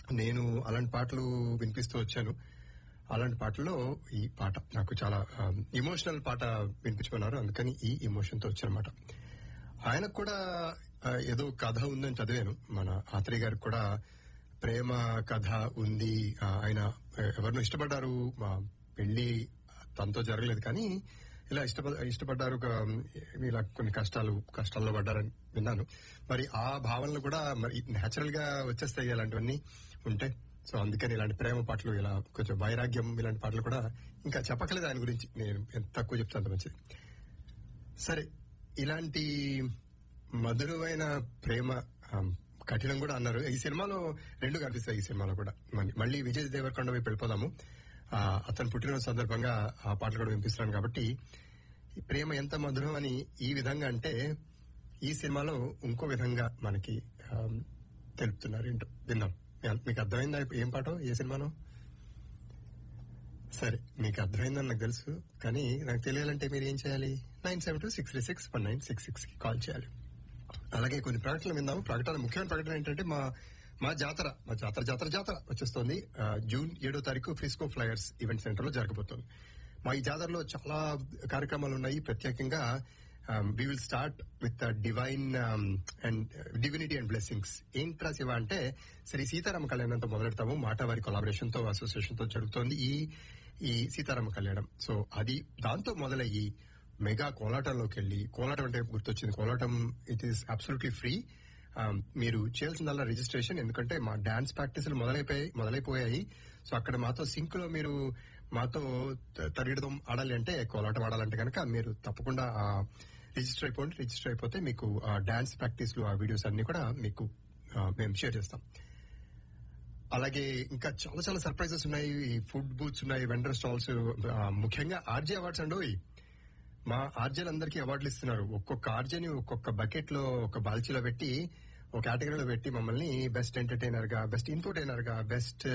నేను అలాంటి పాటలు వినిపిస్తూ వచ్చాను అలాంటి పాటల్లో ఈ పాట నాకు చాలా ఇమోషనల్ పాట వినిపించుకున్నారు అందుకని ఈ ఎమోషన్ తో వచ్చానమాట ఆయనకు కూడా ఆ, ఏదో కథ ఉందని చదివాను మన ఆత్రేయ గారికి కూడా ప్రేమ కథ ఉంది ఆ, ఆయన ఎవరినో ఇష్టపడ్డారు మా పెళ్లి తనతో జరగలేదు కానీ ఇలా ఇష్టపడ ఇష్టపడ్డారు ఒక, ఇలా కొన్ని కష్టాలు కష్టాల్లో పడ్డారని విన్నాను మరి ఆ భావనలు కూడా మరి నేచురల్ గా వచ్చేస్తాయి ఇలాంటివన్నీ ఉంటే సో అందుకని ఇలాంటి ప్రేమ పాటలు ఇలా కొంచెం వైరాగ్యం ఇలాంటి పాటలు కూడా ఇంకా చెప్పకలేదు ఆయన గురించి నేను ఎంత తక్కువ చెప్తే అంత మంచిది సరే ఇలాంటి మధురమైన ప్రేమ ఆ, కఠినం కూడా అన్నారు ఈ సినిమాలో రెండు కనిపిస్తాయి ఈ సినిమాలో కూడా మళ్ళీ- మళ్ళీ విజయ్ దేవరకొండ వైపు వెళ్ళిపోదాము ఆ, అతను పుట్టినరోజు సందర్భంగా ఆ పాటలు కూడా వినిపిస్తున్నాను కాబట్టి ఈ ప్రేమ ఎంత మధురం అని ఈ విధంగా అంటే ఈ సినిమాలో ఇంకో విధంగా మనకి ఆ, తెలుపుతున్నారు ఏంటో విందాం మీకు అర్థమైందా ఏం పాటో ఏ సినిమానో సరే మీకు అర్థమైందని నాకు తెలుసు కానీ నాకు తెలియాలంటే మీరు ఏం చేయాలి nine seven two six three six one nine six six కి కాల్ చేయాలి అలాగే కొన్ని ప్రకటనలు విందాము ప్రకటన ముఖ్యమైన ప్రకటన ఏంటంటే మా మా జాతర మా జాతర జాతర జాతర వచ్చేస్తోంది ఆ, జూన్ ఏడో తారీఖు ఫ్రిస్కో ఫ్లయర్స్ ఈవెంట్ సెంటర్ లో జరగబోతోంది మా ఈ జాతరలో చాలా కార్యక్రమాలు ఉన్నాయి ప్రత్యేకంగా we will start with divine and divinity and blessings ఏంట్రా శివ అంటే శ్రీ సీతారామ కళ్యాణంతో మొదలెడతాము మాటావారి కొలాబరేషన్ తో అసోసియేషన్ తో జరుగుతోంది ఈ ఈ సీతారామ కళ్యాణం సో అది దాంతో మొదలయ్యి మెగా కోలాటంలోకి వెళ్ళి కోలాటం అంటే గుర్తొచ్చింది కోలాటం ఇట్ ఈస్ అబ్సల్యూట్లీ ఫ్రీ మీరు చేయాల్సిందల్లా రిజిస్ట్రేషన్ ఎందుకంటే మా డాన్స్ ప్రాక్టీసులు మొదలైపోయాయి మొదలైపోయాయి సో అక్కడ మాతో సింక్ లో మీరు మాతో త- తరిగడతం ఆడాలి అంటే కోలాటం ఆడాలంటే కనుక మీరు తప్పకుండా ఆ రిజిస్టర్ అయిపోండి రిజిస్టర్ అయిపోతే మీకు ఆ డాన్స్ ప్రాక్టీస్లు ఆ వీడియోస్ అన్ని కూడా మీకు ఆ, మేము షేర్ చేస్తాం అలాగే ఇంకా చాలా చాలా సర్ప్రైజెస్ ఉన్నాయి ఈ ఫుడ్ బూత్స్ ఉన్నాయి వెండర్ స్టాల్స్ ముఖ్యంగా ఆర్జే అవార్డ్స్ అండి మా ఆర్జేలందరికీ అవార్డులు ఇస్తున్నారు ఒక్కొక్క ఆర్జేని ఒక్కొక్క బకెట్ లో ఒక బాల్చీలో పెట్టి ఒక కేటగిరీలో పెట్టి మమ్మల్ని బెస్ట్ ఎంటర్టైనర్ గా బెస్ట్ ఇన్ఫోటైనర్ గా బెస్ట్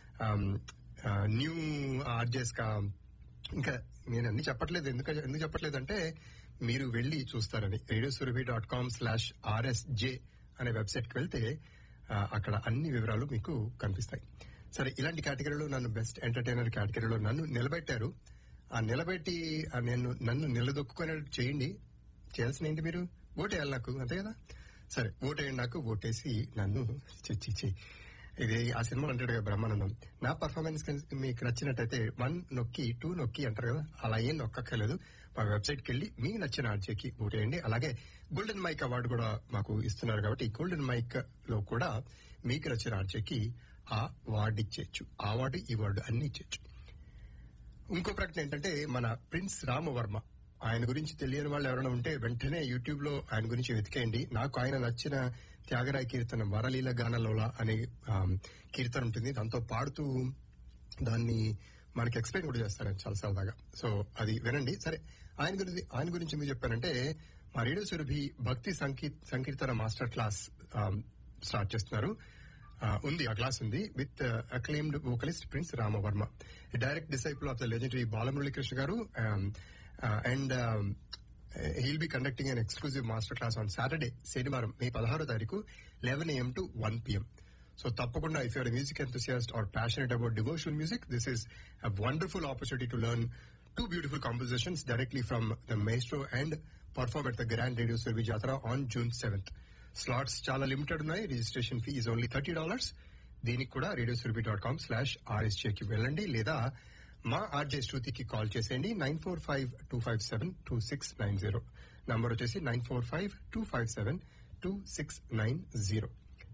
న్యూ ఆర్జేస్ గా ఇంకా నేను అన్ని చెప్పట్లేదు ఎందుకు ఎందుకు చెప్పట్లేదు అంటే మీరు వెళ్ళి చూస్తారని radio Surabhi dot com slash RSJ అనే వెబ్సైట్ కి వెళ్తే ఆ, అక్కడ అన్ని వివరాలు మీకు కనిపిస్తాయి సరే ఇలాంటి కేటగిరీలో నన్ను బెస్ట్ ఎంటర్టైనర్ కేటగిరీలో నన్ను నిలబెట్టారు ఆ నిలబెట్టి ఆ నేను నన్ను నిలదొక్కునేట్టు చేయండి చేయాల్సిన ఏంటి మీరు ఓటేయాలి నాకు అంతే కదా సరే ఓటేయండి నాకు ఓటేసి నన్ను చిచ్చి చి ఇది ఆ సినిమా అంటాడు కదా బ్రహ్మానందం నా పర్ఫార్మెన్స్ మీకు నచ్చినట్టయితే వన్ నొక్కి టూ నొక్కి అంటారు కదా అలా ఏం నొక్కక్కర్లేదు మా వెబ్సైట్ కి వెళ్ళి మీకు నచ్చిన ఆర్జేకి ఓటేయండి అలాగే గోల్డెన్ మైక్ అవార్డు కూడా మాకు ఇస్తున్నారు కాబట్టి గోల్డెన్ మైక్ లో కూడా మీకు నచ్చిన ఆర్జేకి ఆ అవార్డు ఇచ్చేయచ్చు ఆ అవార్డు ఈ అవార్డు అన్ని ఇచ్చేయచ్చు ఇంకో ప్రకటన ఏంటంటే మన ప్రిన్స్ రామవర్మ ఆయన గురించి తెలియని వాళ్ళు ఎవరైనా ఉంటే వెంటనే యూట్యూబ్ లో ఆయన గురించి వెతికేయండి నాకు ఆయన నచ్చిన త్యాగరాయ కీర్తన వరలీల గానలోల అనే ఆమ్, కీర్తన ఉంటుంది దాంతో పాడుతూ దాన్ని మనకి ఎక్స్ప్లెయిన్ కూడా చేస్తారు ఆయన చాలా సరదాగా సో అది వినండి సరే ఆయన గురించి ఆయన గురించి మీరు చెప్పానంటే మా రేడియో సురభి భక్తి సంకీ సంకీర్తన మాస్టర్ క్లాస్ ఆమ్, స్టార్ట్ చేస్తున్నారు ఆ, ఉంది ఆ క్లాస్ ఉంది with acclaimed vocalist prince Ramavarma direct disciple of the legendary Balamuralikrishna garu and he'll be conducting an exclusive master class on Saturday శనివారం మే పదహారో తారీఖు eleven AM to one PM so తప్పకుండా if your music enthusiast or passionate about devotional music this is a wonderful opportunity to learn two beautiful compositions directly from the maestro and perform at the grand radio Surabhi జాతర on June seventh slots చాలా limited ఉన్నాయి registration fee is only thirty dollars దీనికి కూడా radio Surabhi dot com slash ఆర్ఎస్జేకి వెళ్ళండి లేదా మా RJ శృతికి కాల్ చేసేయండి nine four five two five seven two six nine zero number వచ్చేసి nine four five two five seven two six nine zero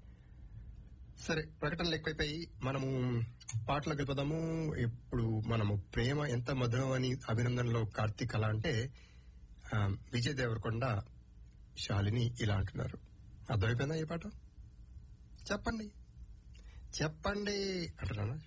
సరే ప్రకటనలు ఎక్కువైపోయి మనము పాటలకు వెళ్ళిపోదాము ఇప్పుడు మనము ప్రేమ ఎంత మధురం అని అభినందనలో కార్తీక్ అలా అంటే ఆ, విజయ్ దేవరకొండ శాలిని ఇలా అంటున్నారు అర్థమైపోయిందా ఈ పాట చెప్పండి చెప్పండి అంటున్నాను